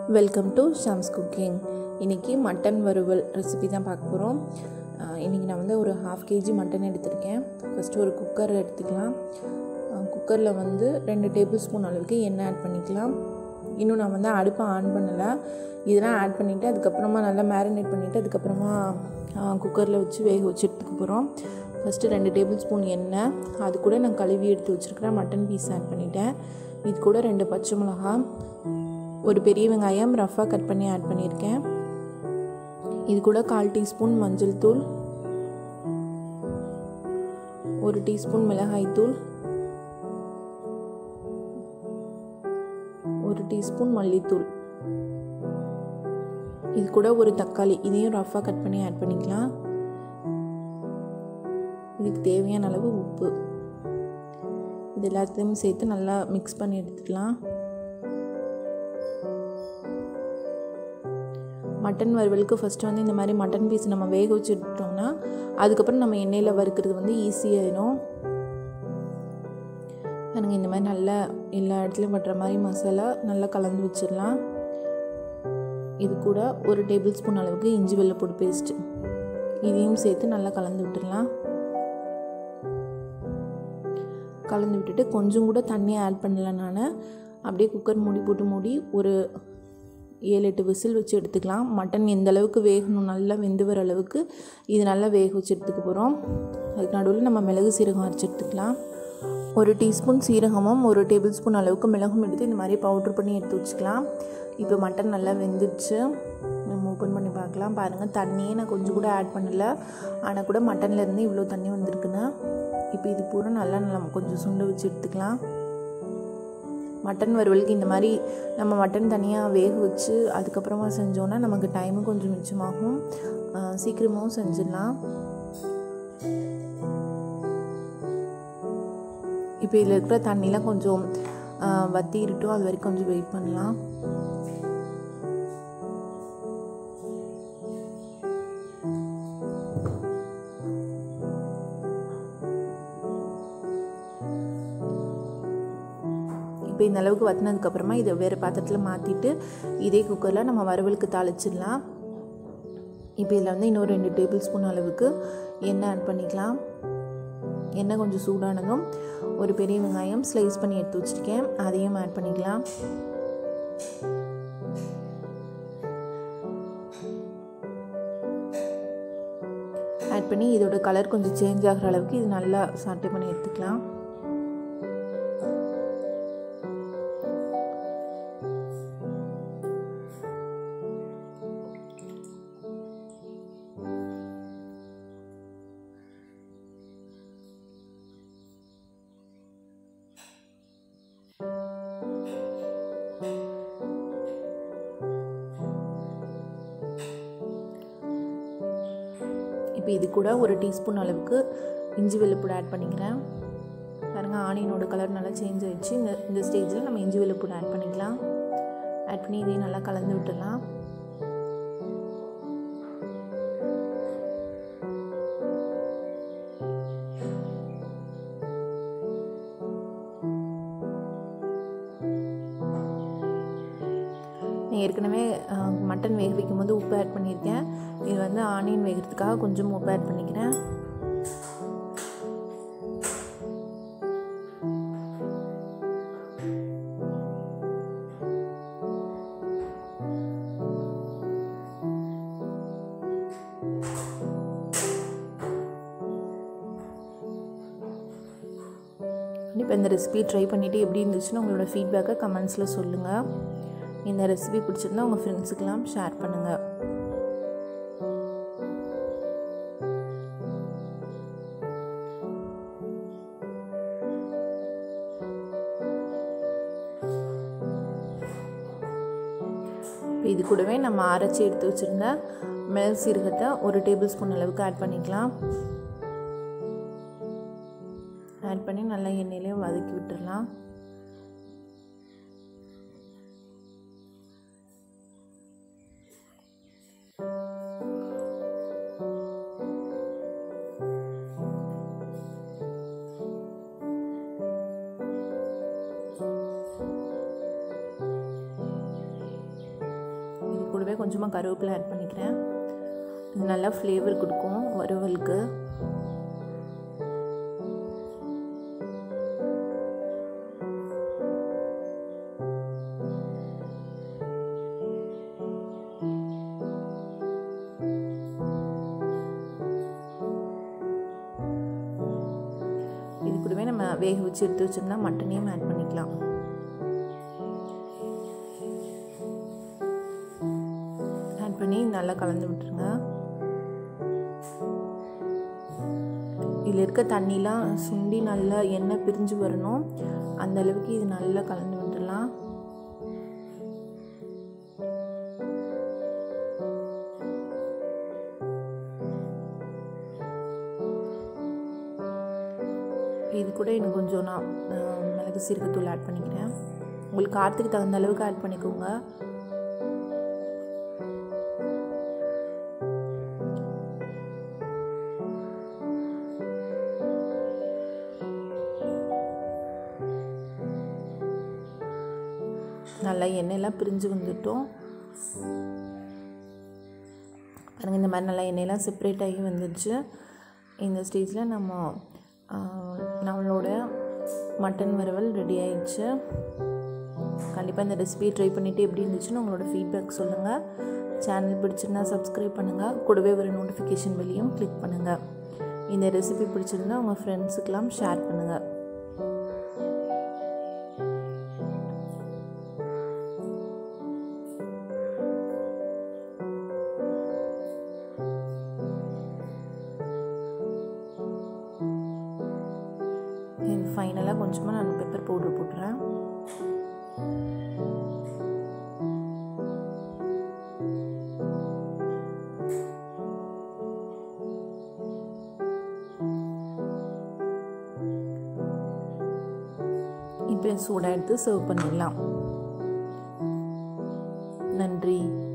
welcome to Sham's cooking இன்றைக்கி mutton வறுவல் recipe தான் பார்க்க போகிறோம் இன்றைக்கி நான் வந்து ஒரு ஹாஃப் கேஜி மட்டன் எடுத்திருக்கேன் ஃபஸ்ட்டு ஒரு குக்கர் எடுத்துக்கலாம் குக்கரில் வந்து ரெண்டு டேபிள் ஸ்பூன் அளவுக்கு எண்ணெய் ஆட் பண்ணிக்கலாம் இன்னும் நான் வந்து அடுப்பை ஆன் பண்ணலை இதெல்லாம் ஆட் பண்ணிவிட்டு அதுக்கப்புறமா நல்லா மேரினேட் பண்ணிவிட்டு அதுக்கப்புறமா குக்கரில் வச்சு வேக வச்சு எடுத்துக்க போகிறோம் ஃபஸ்ட்டு ரெண்டு டேபிள் ஸ்பூன் எண்ணெய் அது கூட நான் கழுவி எடுத்து வச்சுருக்கிறேன் மட்டன் பீஸ் ஆட் பண்ணிட்டேன் இது கூட ரெண்டு பச்சை மிளகா ஒரு பெரிய வெங்காயம் ரஃபாக கட் பண்ணி ஆட் பண்ணியிருக்கேன் இது கூட கால் டீஸ்பூன் மஞ்சள் தூள் ஒரு டீஸ்பூன் மிளகாய் தூள் ஒரு டீஸ்பூன் மல்லித்தூள் இது கூட ஒரு தக்காளி இதையும் ரஃபாக கட் பண்ணி ஆட் பண்ணிக்கலாம் இதுக்கு தேவையான அளவு உப்பு இது எல்லாத்தையும் சேர்த்து நல்லா மிக்ஸ் பண்ணி எடுத்துக்கலாம் மட்டன் வறுவலுக்கு ஃபஸ்ட்டு வந்து இந்த மாதிரி மட்டன் பீஸ் நம்ம வேக வச்சுட்டோம்னா அதுக்கப்புறம் நம்ம எண்ணெயில் வறுக்கிறது வந்து ஈஸியாயிடும் எனக்கு இந்த மாதிரி நல்லா எல்லா இடத்துலையும் பட்டுற மாதிரி மசாலா நல்லா கலந்து வச்சிடலாம் இது கூட ஒரு டேபிள் ஸ்பூன் அளவுக்கு இஞ்சி வெள்ளைப்பூடு பேஸ்ட்டு இதையும் சேர்த்து நல்லா கலந்து விட்டுடலாம் கலந்து விட்டுட்டு கொஞ்சம் கூட தண்ணியை ஆட் பண்ணல நான் அப்படியே குக்கர் மூடி போட்டு மூடி ஒரு ஏழு எட்டு விசில் வச்சு எடுத்துக்கலாம் மட்டன் எந்த அளவுக்கு வேகணும் நல்லா வெந்து வர அளவுக்கு இது நல்லா வேக வச்சு எடுத்துக்க போகிறோம் அதுக்கு நடுவில் நம்ம மிளகு சீரகம் அரைச்சி எடுத்துக்கலாம் ஒரு டீஸ்பூன் சீரகமும் ஒரு டேபிள் ஸ்பூன் அளவுக்கு மிளகும் எடுத்து இந்த மாதிரி பவுட்ரு பண்ணி எடுத்து வச்சுக்கலாம் இப்போ மட்டன் நல்லா வெந்துடுச்சு நம்ம ஓப்பன் பண்ணி பார்க்கலாம் பாருங்கள் தண்ணியே நான் கொஞ்சம் கூட ஆட் பண்ணலை ஆனால் கூட மட்டன்லேருந்து இவ்வளோ தண்ணி வந்திருக்குன்னு இப்போ இது பூரா நல்லா நம்ம கொஞ்சம் சுண்டை வச்சு எடுத்துக்கலாம் மட்டன் வறுவலுக்கு இந்த மாதிரி நம்ம மட்டன் தனியாக வேக வச்சு அதுக்கப்புறமா செஞ்சோன்னா நமக்கு டைமும் கொஞ்சம் மிச்சமாகும் சீக்கிரமாகவும் செஞ்சிடலாம் இப்போ இதில் இருக்கிற தண்ணிலாம் கொஞ்சம் வத்தி இருட்டும் அது வரைக்கும் கொஞ்சம் வெயிட் பண்ணலாம் இப்போ இந்த அளவுக்கு வத்தினதுக்கப்புறமா இதை வேறு பாத்திரத்தில் மாற்றிட்டு இதே குக்கரில் நம்ம வறுவலுக்கு தாளிச்சிடலாம் இப்போ இதில் வந்து இன்னொரு ரெண்டு டேபிள் ஸ்பூன் அளவுக்கு எண்ணெய் ஆட் பண்ணிக்கலாம் எண்ணெய் கொஞ்சம் சூடானதும் ஒரு பெரிய வெங்காயம் ஸ்லைஸ் பண்ணி எடுத்து வச்சுருக்கேன் அதையும் ஆட் பண்ணிக்கலாம் ஆட் பண்ணி இதோட கலர் கொஞ்சம் சேஞ்ச் ஆகிற அளவுக்கு இது நல்லா சாட்டை பண்ணி எடுத்துக்கலாம் இப்போ இது கூட ஒரு டீஸ்பூன் அளவுக்கு இஞ்சி வெள்ளைப்பூடு ஆட் பண்ணிக்கிறேன் பாருங்கள் ஆனியனோட கலர் நல்லா சேஞ்ச் ஆகிடுச்சு இந்த இந்த ஸ்டேஜில் நம்ம இஞ்சி வெள்ளைப்பூடு ஆட் பண்ணிக்கலாம் ஆட் பண்ணி இதையும் நல்லா கலந்து விட்டுடலாம் ஏற்கனவே மட்டன் வேக வைக்கும் போது உப்பு ஆட் பண்ணியிருக்கேன் இது வந்து ஆனியன் வேகிறதுக்காக கொஞ்சம் உப்பு ஆட் பண்ணிக்கிறேன் இப்போ இந்த ரெசிபி ட்ரை பண்ணிவிட்டு எப்படி இருந்துச்சுன்னு உங்களோட ஃபீட்பேக்கை கமெண்ட்ஸில் சொல்லுங்கள் இந்த ரெசிபி பிடிச்சிருந்தா உங்கள் ஃப்ரெண்ட்ஸுக்கெல்லாம் ஷேர் பண்ணுங்கள் இப்போ இது கூடவே நம்ம அரைச்சி எடுத்து வச்சுருந்த மிளகு சீரகத்தை ஒரு டேபிள் ஸ்பூன் அளவுக்கு ஆட் பண்ணிக்கலாம் ஆட் பண்ணி நல்லா எண்ணெயிலையும் வதக்கி விட்டுடலாம் கூடவே கொஞ்சமாக கருவேப்பிலை ஆட் பண்ணிக்கிறேன் இது நல்லா ஃப்ளேவர் கொடுக்கும் வறுவலுக்கு இது கூடவே நம்ம வேக வச்சு எடுத்து வச்சிருந்தா மட்டனையும் ஆட் பண்ணிக்கலாம் ஆட் பண்ணி நல்லா கலந்து விட்டுருங்க இதில் இருக்க தண்ணிலாம் சுண்டி நல்லா எண்ணெய் பிரிஞ்சு வரணும் அந்த அளவுக்கு இது நல்லா கலந்து விட்டுடலாம் இது கூட எனக்கு கொஞ்சம் நான் மிளகு சீரகத்தூள் ஆட் பண்ணிக்கிறேன் உங்களுக்கு காரத்துக்கு தகுந்த அளவுக்கு ஆட் பண்ணிக்கோங்க நல்லா எண்ணெயெல்லாம் பிரிஞ்சு வந்துட்டோம் பாருங்கள் இந்த மாதிரி நல்லா எண்ணெயெல்லாம் செப்பரேட் ஆகி வந்துடுச்சு இந்த ஸ்டேஜில் நம்ம நம்மளோட மட்டன் வறுவல் ரெடி ஆயிடுச்சு கண்டிப்பாக இந்த ரெசிபியை ட்ரை பண்ணிவிட்டு எப்படி இருந்துச்சுன்னு உங்களோட ஃபீட்பேக் சொல்லுங்கள் சேனல் பிடிச்சிருந்தா சப்ஸ்கிரைப் பண்ணுங்கள் கூடவே ஒரு நோட்டிஃபிகேஷன் வெளியும் கிளிக் பண்ணுங்கள் இந்த ரெசிபி பிடிச்சிருந்தா உங்கள் ஃப்ரெண்ட்ஸுக்கெல்லாம் ஷேர் பண்ணுங்கள் ஃபைனலாக கொஞ்சமாக நான் பெப்பர் பவுடர் போட்டுறேன் இப்போ சூடாக எடுத்து சர்வ் பண்ணிடலாம் நன்றி